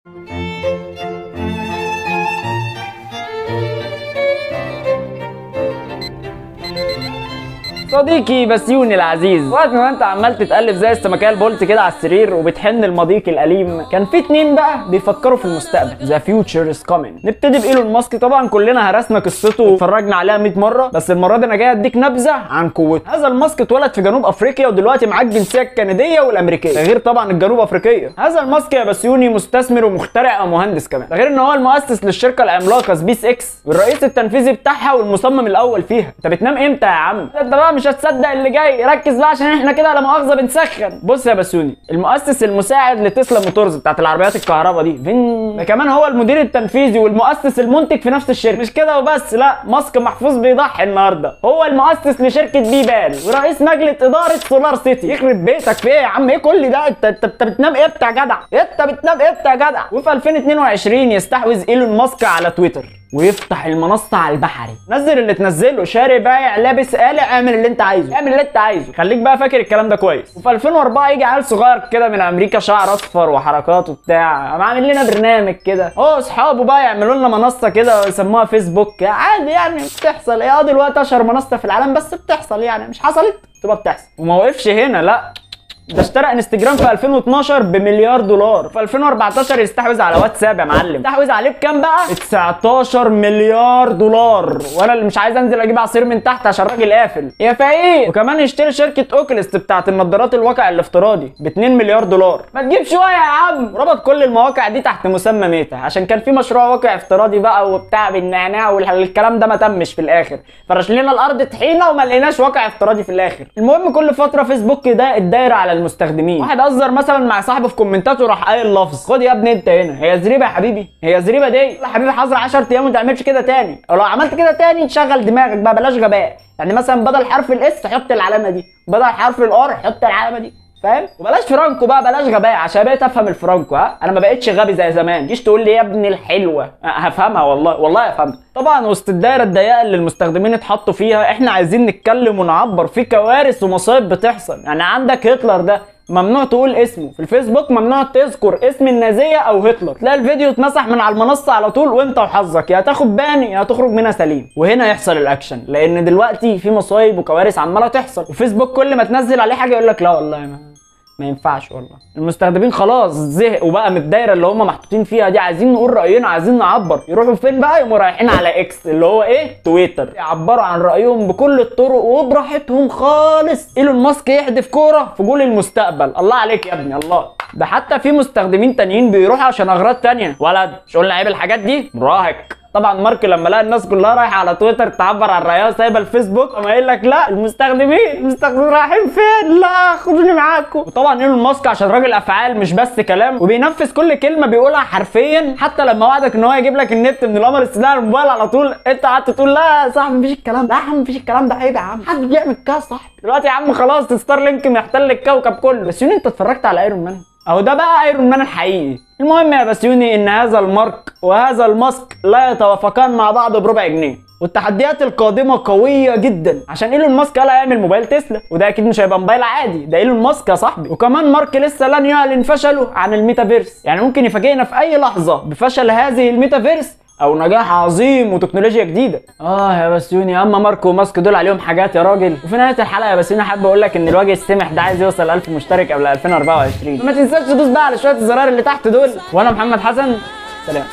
صديقي بسيوني العزيز وقت ما انت عمال تتقلب زي السمكيه البولت كده على السرير وبتحن لماضيك الاليم كان في اتنين بقى بيفكروا في المستقبل ذا فيوتشر از كومينج نبتدي بايلون ماسك طبعا كلنا هرسنا قصته واتفرجنا عليها 100 مره بس المره دي انا جاي اديك نبذه عن قوته هذا الماسك اتولد في جنوب افريقيا ودلوقتي معاه الجنسيه الكنديه والامريكيه ده غير طبعا الجنوب افريقيه هذا الماسك يا بسيوني مستثمر ومخترع ومهندس كمان ده غير ان هو المؤسس للشركه العملاقه سبيس اكس والرئيس التنفيذي بتاعها والمصمم الاول فيها انت بتنام امتى يا عم انت بقى مش هتصدق اللي جاي ركز بقى عشان احنا كده لا مؤاخذه بنسخن بص يا بسيوني المؤسس المساعد لتسلا موتورز بتاعت العربيات الكهرباء دي فين ده كمان هو المدير التنفيذي والمؤسس المنتج في نفس الشركه مش كده وبس لا ماسك محفوظ بيضحي النهارده هو المؤسس لشركه بيبال ورئيس مجلس اداره سولار سيتي يخرب بيتك في ايه يا عم ايه كل ده انت انت انت بتنام امتى يا جدع انت بتنام امتى يا جدع وفي 2022 يستحوذ ايلون ماسك على تويتر ويفتح المنصة على البحري نزل اللي تنزله شاري بايع لابس قالع اعمل اللي انت عايزه اعمل اللي انت عايزه خليك بقى فاكر الكلام ده كويس وفي 2004 يجي عيل صغير كده من امريكا شعر اصفر وحركات وبتاع قام عامل لنا برنامج كده هو اصحابه بقى يعملوا لنا منصة كده ويسموها فيسبوك عادي يعني بتحصل ايه اه دلوقتي اشهر منصة في العالم بس بتحصل يعني مش حصلت تبقى بتحصل وما وقفش هنا لا ده اشترى انستجرام في 2012 بمليار دولار في 2014 يستحوذ على واتساب يا معلم استحوذ عليه بكام بقى 19 مليار دولار وانا اللي مش عايز انزل اجيب عصير من تحت عشان الراجل قافل يا فقير وكمان يشتري شركه اوكلست بتاعت النظارات الواقع الافتراضي ب 2 مليار دولار ما تجيب شويه يا عم ربط كل المواقع دي تحت مسمى ميتا عشان كان في مشروع واقع افتراضي بقى وبتاع بالنعناع والكلام ده ما تمش في الاخر فرش لنا الارض طحينه وما لقيناش واقع افتراضي في الاخر المهم كل فتره فيسبوك ده الدايره على المستخدمين واحد هزر مثلا مع صاحبه في كومنتاته راح قايل لفظ خد يا ابني انت هنا هي زريبه يا حبيبي هي زريبه دي يا حبيبي حظر 10 ايام وما تعملش كده تاني ولو عملت كده تاني تشغل دماغك بقى بلاش غباء يعني مثلا بدل حرف الاس حط العلامه دي بدل حرف الار حط العلامه دي فاهم وبلاش فرانكو بقى بلاش غباء عشان بقيت افهم الفرانكو ها انا ما بقتش غبي زي زمان جيش تقول لي يا ابني الحلوه أه هفهمها والله والله هفهمها طبعا وسط الدايره الضيقه اللي المستخدمين اتحطوا فيها احنا عايزين نتكلم ونعبر في كوارث ومصايب بتحصل يعني عندك هتلر ده ممنوع تقول اسمه في الفيسبوك ممنوع تذكر اسم النازيه او هتلر تلاقي الفيديو اتمسح من على المنصه على طول وانت وحظك يا هتاخد بان يا هتخرج منها سليم وهنا يحصل الاكشن لان دلوقتي في مصايب وكوارث عماله تحصل وفيسبوك كل ما تنزل عليه حاجه يقول لك لا والله ما ما ينفعش والله المستخدمين خلاص زهقوا بقى من الدايره اللي هم محطوطين فيها دي عايزين نقول راينا عايزين نعبر يروحوا فين بقى يقوموا رايحين على اكس اللي هو ايه تويتر يعبروا عن رايهم بكل الطرق وبراحتهم خالص ايلون ماسك يحدف كوره في جول المستقبل الله عليك يا ابني الله ده حتى في مستخدمين تانيين بيروحوا عشان اغراض تانية ولد مش قلنا عيب الحاجات دي مراهق طبعا مارك لما لقى الناس كلها رايحه على تويتر تعبر عن رايها سايبه الفيسبوك قام قايل لك لا المستخدمين المستخدمين رايحين فين لا خدوني معاكم وطبعا ايلون ماسك عشان راجل افعال مش بس كلام وبينفذ كل كلمه بيقولها حرفيا حتى لما وعدك ان هو يجيب لك النت من القمر الصناعي الموبايل على طول انت قعدت تقول لا يا صاحبي مفيش الكلام ده يا عم مفيش الكلام ده عيب يا عم حد بيعمل كده صح دلوقتي يا عم خلاص ستار لينك محتل الكوكب كله بس يوني انت اتفرجت على ايرون مان اهو ده بقى ايرون مان الحقيقي المهم يا بسيوني ان هذا المارك وهذا الماسك لا يتوافقان مع بعض بربع جنيه والتحديات القادمة قوية جدا عشان ايلون ماسك قال هيعمل موبايل تسلا وده اكيد مش هيبقى موبايل عادي ده ايلون ماسك يا صاحبي وكمان مارك لسه لن يعلن فشله عن الميتافيرس يعني ممكن يفاجئنا في اي لحظة بفشل هذه الميتافيرس او نجاح عظيم وتكنولوجيا جديده اه يا بسيوني اما ماركو وماسك دول عليهم حاجات يا راجل وفي نهايه الحلقه يا بسيوني حابب اقول لك ان الوجه السمح ده عايز يوصل 1000 مشترك قبل 2024 ما تنساش تدوس بقى على شويه الزرار اللي تحت دول وانا محمد حسن سلام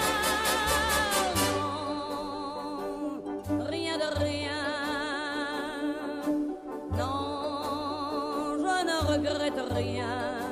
Rien de rien. Non, je ne regrette rien.